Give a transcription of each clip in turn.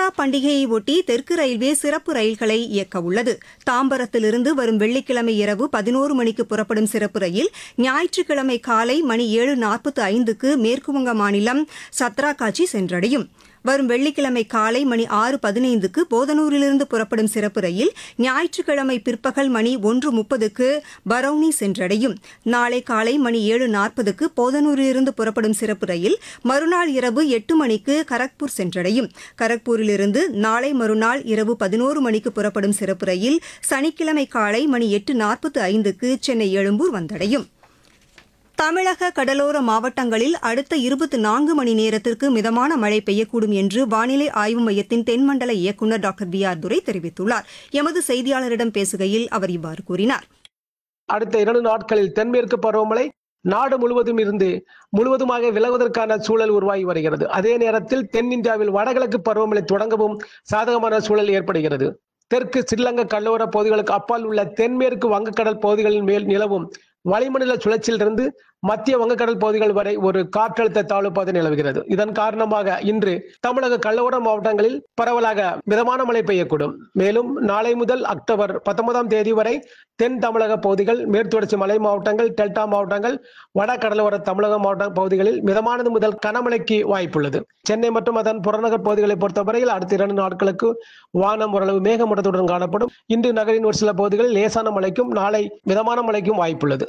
தசரா பண்டிகையை ஒட்டி தெற்கு ரயில்வே சிறப்பு ரயில்களை இயக்க உள்ளது தாம்பரத்திலிருந்து வரும் வெள்ளிக்கிழமை இரவு பதினோரு மணிக்கு புறப்படும் சிறப்பு ரயில் ஞாயிற்றுக்கிழமை காலை மணி ஏழு நாற்பத்து ஐந்துக்கு மேற்குவங்க மாநிலம் சத்ராகாச்சி சென்றடையும் வரும் வெள்ளிக்கிழமை காலை மணி ஆறு பதினைந்துக்கு போதனூரிலிருந்து புறப்படும் சிறப்பு ரயில் ஞாயிற்றுக்கிழமை பிற்பகல் மணி ஒன்று முப்பதுக்கு பரௌனி சென்றடையும் நாளை காலை மணி ஏழு நாற்பதுக்கு போதனூரிலிருந்து புறப்படும் சிறப்பு ரயில் மறுநாள் இரவு எட்டு மணிக்கு கரக்பூர் சென்றடையும் கரக்பூரிலிருந்து நாளை மறுநாள் இரவு பதினோரு மணிக்கு புறப்படும் சிறப்பு ரயில் சனிக்கிழமை காலை மணி எட்டு நாற்பத்து ஐந்துக்கு சென்னை எழும்பூர் வந்தடையும் தமிழக கடலோர மாவட்டங்களில் அடுத்த இருபத்தி நான்கு மணி நேரத்திற்கு மிதமான மழை பெய்யக்கூடும் என்று வானிலை ஆய்வு மையத்தின் தென்மண்டல இயக்குநர் டாக்டர் பி ஆர் துரை தெரிவித்துள்ளார் எமது செய்தியாளரிடம் பேசுகையில் அவர் இவ்வாறு கூறினார் அடுத்த இரண்டு நாட்களில் தென்மேற்கு பருவமழை நாடு முழுவதும் இருந்து முழுவதுமாக விலகுவதற்கான சூழல் உருவாகி வருகிறது அதே நேரத்தில் தென்னிந்தியாவில் வடகிழக்கு பருவமழை தொடங்கவும் சாதகமான சூழல் ஏற்படுகிறது தெற்கு ஸ்ரீலங்கா கடலோர பகுதிகளுக்கு அப்பால் உள்ள தென்மேற்கு வங்கக்கடல் பகுதிகளின் மேல் நிலவும் வளிமண்டல சுழற்சியிலிருந்து மத்திய வங்கக்கடல் பகுதிகள் வரை ஒரு காற்றழுத்த தாழ்வு பாதை நிலவுகிறது இதன் காரணமாக இன்று தமிழக கடலோர மாவட்டங்களில் பரவலாக மிதமான மழை பெய்யக்கூடும் மேலும் நாளை முதல் அக்டோபர் பத்தொன்பதாம் தேதி வரை தென் தமிழக பகுதிகள் மேற்குத்தொடர்ச்சி மலை மாவட்டங்கள் டெல்டா மாவட்டங்கள் வட கடலோர தமிழக மாவட்ட பகுதிகளில் மிதமானது முதல் கனமழைக்கு வாய்ப்புள்ளது சென்னை மற்றும் அதன் புறநகர் பகுதிகளை பொறுத்தவரையில் அடுத்த இரண்டு நாட்களுக்கு வானம் ஓரளவு மேகமூட்டத்துடன் காணப்படும் இன்று நகரின் ஒரு சில பகுதிகளில் லேசான மழைக்கும் நாளை மிதமான மழைக்கும் வாய்ப்புள்ளது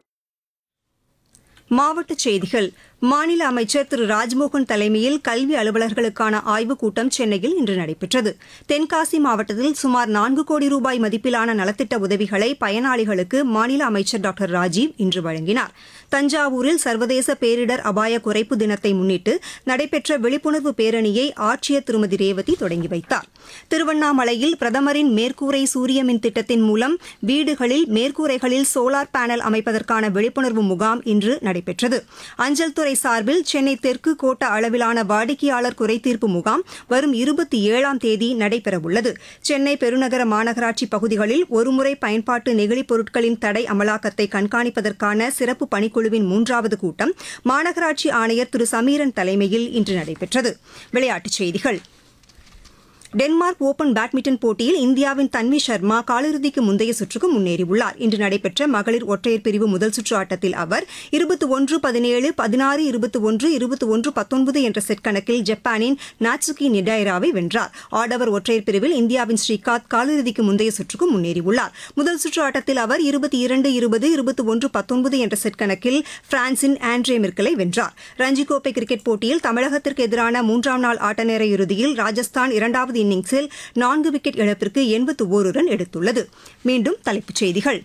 மாவட்டச் செய்திகள் மாநில அமைச்சர் திரு ராஜ்மோகன் தலைமையில் கல்வி அலுவலர்களுக்கான ஆய்வுக் கூட்டம் சென்னையில் இன்று நடைபெற்றது தென்காசி மாவட்டத்தில் சுமார் நான்கு கோடி ரூபாய் மதிப்பிலான நலத்திட்ட உதவிகளை பயனாளிகளுக்கு மாநில அமைச்சர் டாக்டர் ராஜீவ் இன்று வழங்கினார் தஞ்சாவூரில் சர்வதேச பேரிடர் அபாய குறைப்பு தினத்தை முன்னிட்டு நடைபெற்ற விழிப்புணர்வு பேரணியை ஆட்சியர் திருமதி ரேவதி தொடங்கி வைத்தார் திருவண்ணாமலையில் பிரதமரின் மேற்கூரை சூரிய மின் திட்டத்தின் மூலம் வீடுகளில் மேற்கூரைகளில் சோலார் பேனல் அமைப்பதற்கான விழிப்புணர்வு முகாம் இன்று நடைபெற்றது அஞ்சல் துறை சார்பில் சென்னை தெற்கு கோட்ட அளவிலான வாடிக்கையாளர் குறைதீர்ப்பு முகாம் வரும் இருபத்தி ஏழாம் தேதி நடைபெறவுள்ளது சென்னை பெருநகர மாநகராட்சி பகுதிகளில் ஒருமுறை பயன்பாட்டு நெகிழிப் பொருட்களின் தடை அமலாக்கத்தை கண்காணிப்பதற்கான சிறப்பு பணிக்குழுவின் மூன்றாவது கூட்டம் மாநகராட்சி ஆணையர் திரு சமீரன் தலைமையில் இன்று நடைபெற்றது விளையாட்டுச் செய்திகள் டென்மார்க் ஓபன் பேட்மிண்டன் போட்டியில் இந்தியாவின் தன்வி சர்மா காலிறுதிக்கு முந்தைய சுற்றுக்கு முன்னேறியுள்ளார் இன்று நடைபெற்ற மகளிர் ஒற்றையர் பிரிவு முதல் சுற்று ஆட்டத்தில் அவர் இருபத்தி ஒன்று பதினேழு பதினாறு இருபத்தி ஒன்று இருபத்தி ஒன்று பத்தொன்பது என்ற செட் கணக்கில் ஜப்பானின் நாட்சுகி நிடாயராவை வென்றார் ஆடவர் ஒற்றையர் பிரிவில் இந்தியாவின் ஸ்ரீகாந்த் காலிறுதிக்கு முந்தைய சுற்றுக்கு முன்னேறியுள்ளார் முதல் சுற்று ஆட்டத்தில் அவர் இருபத்தி இரண்டு இருபது இருபத்தி ஒன்று பத்தொன்பது என்ற செட் கணக்கில் பிரான்சின் ஆண்ட்ரே மிர்கலை வென்றார் ரஞ்சி கோப்பை கிரிக்கெட் போட்டியில் தமிழகத்திற்கு எதிரான மூன்றாம் நாள் ஆட்ட நேர இறுதியில் ராஜஸ்தான் இரண்டாவது இன்னிங்ஸில் நான்கு விக்கெட் இழப்பிற்கு எண்பத்து ஓரு ரன் எடுத்துள்ளது மீண்டும் தலைப்புச் செய்திகள்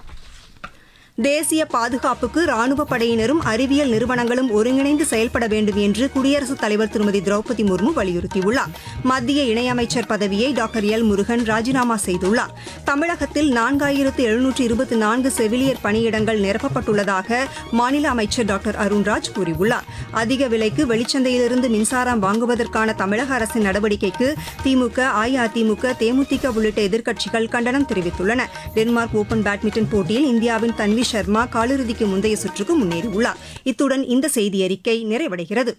தேசிய பாதுகாப்புக்கு ராணுவ படையினரும் அறிவியல் நிறுவனங்களும் ஒருங்கிணைந்து செயல்பட வேண்டும் என்று குடியரசுத் தலைவர் திருமதி திரௌபதி முர்மு வலியுறுத்தியுள்ளார் மத்திய இணையமைச்சர் பதவியை டாக்டர் எல் முருகன் ராஜினாமா செய்துள்ளார் தமிழகத்தில் நான்காயிரத்து எழுநூற்று இருபத்தி நான்கு செவிலியர் பணியிடங்கள் நிரப்பப்பட்டுள்ளதாக மாநில அமைச்சர் டாக்டர் அருண்ராஜ் கூறியுள்ளார் அதிக விலைக்கு வெளிச்சந்தையிலிருந்து மின்சாரம் வாங்குவதற்கான தமிழக அரசின் நடவடிக்கைக்கு திமுக அஇஅதிமுக தேமுதிக உள்ளிட்ட எதிர்க்கட்சிகள் கண்டனம் தெரிவித்துள்ளன டென்மார்க் ஓபன் பேட்மிண்டன் போட்டியில் இந்தியாவின் தன்வி சர்மா காலிறுதிக்கு முந்தைய சுற்றுக்கு முன்னேறியுள்ளார் இத்துடன் இந்த செய்தி அறிக்கை நிறைவடைகிறது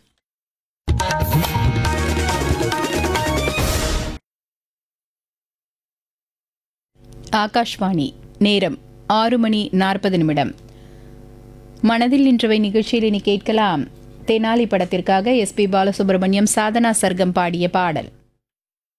ஆகாஷ்வாணி நேரம் ஆறு மணி நாற்பது நிமிடம் மனதில் நின்றவை நிகழ்ச்சியில் இனி கேட்கலாம் தெனாலி படத்திற்காக எஸ் பி பாலசுப்ரமணியம் சாதனா சர்க்கம் பாடிய பாடல்